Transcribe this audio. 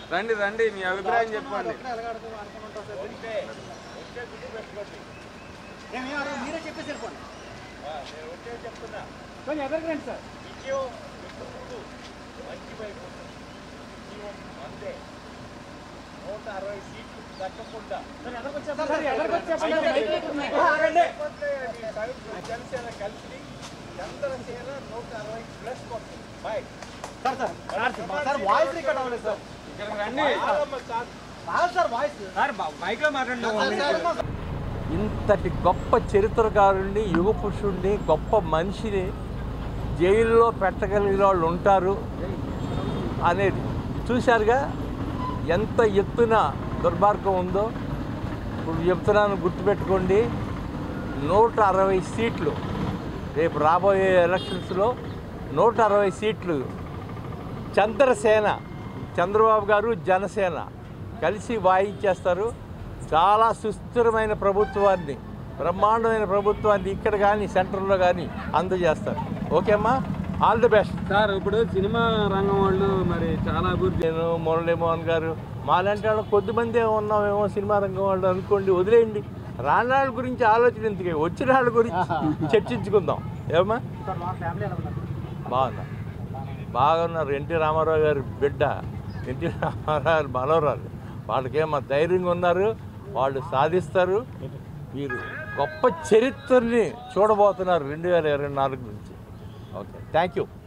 రండి రండి మీ అభిప్రాయం చెప్పండి మీరే చెప్పేసి వెళ్ళిపోండి కొంచెం ఎదరికి రండి సార్ సార్ ఎదరికి వచ్చేస్తారు సార్ ఎదరికి వచ్చేస్తారు మైక్ పెట్టుకున్నాయి. ఆగండి. Sir sir sir sir voice record అవ్వలేదు సార్ ఇక్కడికి రండి కాదు సార్ వాయిస్ సార్ మైక్ లో మాట్లాడండి ఇంతటి గొప్ప చరిత్రకారుడిని యుగ పురుషుడిని గొప్ప మనిషిని జైల్లో పెట్టగలిగిన వాళ్ళు ఉంటారు అనేది చూశారుగా ఎంత ఎత్తున దుర్మార్గం ఉందో ఇప్పుడు చెప్తున్నాను గుర్తుపెట్టుకోండి నూట అరవై సీట్లు రేపు రాబోయే ఎలక్షన్స్లో నూట అరవై సీట్లు చంద్రసేన చంద్రబాబు గారు జనసేన కలిసి వాయించేస్తారు చాలా సుస్థిరమైన ప్రభుత్వాన్ని బ్రహ్మాండమైన ప్రభుత్వాన్ని ఇక్కడ కానీ సెంటర్లో కానీ అందజేస్తారు ఓకేమ్మా ఆల్ ది బెస్ట్ సార్ ఇప్పుడు సినిమా రంగం వాళ్ళు మరి చాలా అభివృద్ధి నేను మురళీమోహన్ గారు మాలాంటి వాళ్ళు కొద్దిమందే ఉన్నామేమో సినిమా రంగం వాళ్ళు అనుకోండి వదిలేయండి రాని వాళ్ళ గురించి ఆలోచన ఎందుకే వచ్చిన వాళ్ళ గురించి చర్చించుకుందాం ఏమా సార్ మా ఫ్యామిలీ ఎలా ఉన్నారు బాగున్నా బాగున్నారు ఎన్టీ రామారావు గారి బిడ్డ ఎన్టీ రామారావు గారి మనవరాలు వాళ్ళకేమో ధైర్యంగా ఉన్నారు వాళ్ళు సాధిస్తారు మీరు గొప్ప చరిత్రని చూడబోతున్నారు రెండు వేల ఇరవై నాలుగు నుంచి ఓకే థ్యాంక్ యూ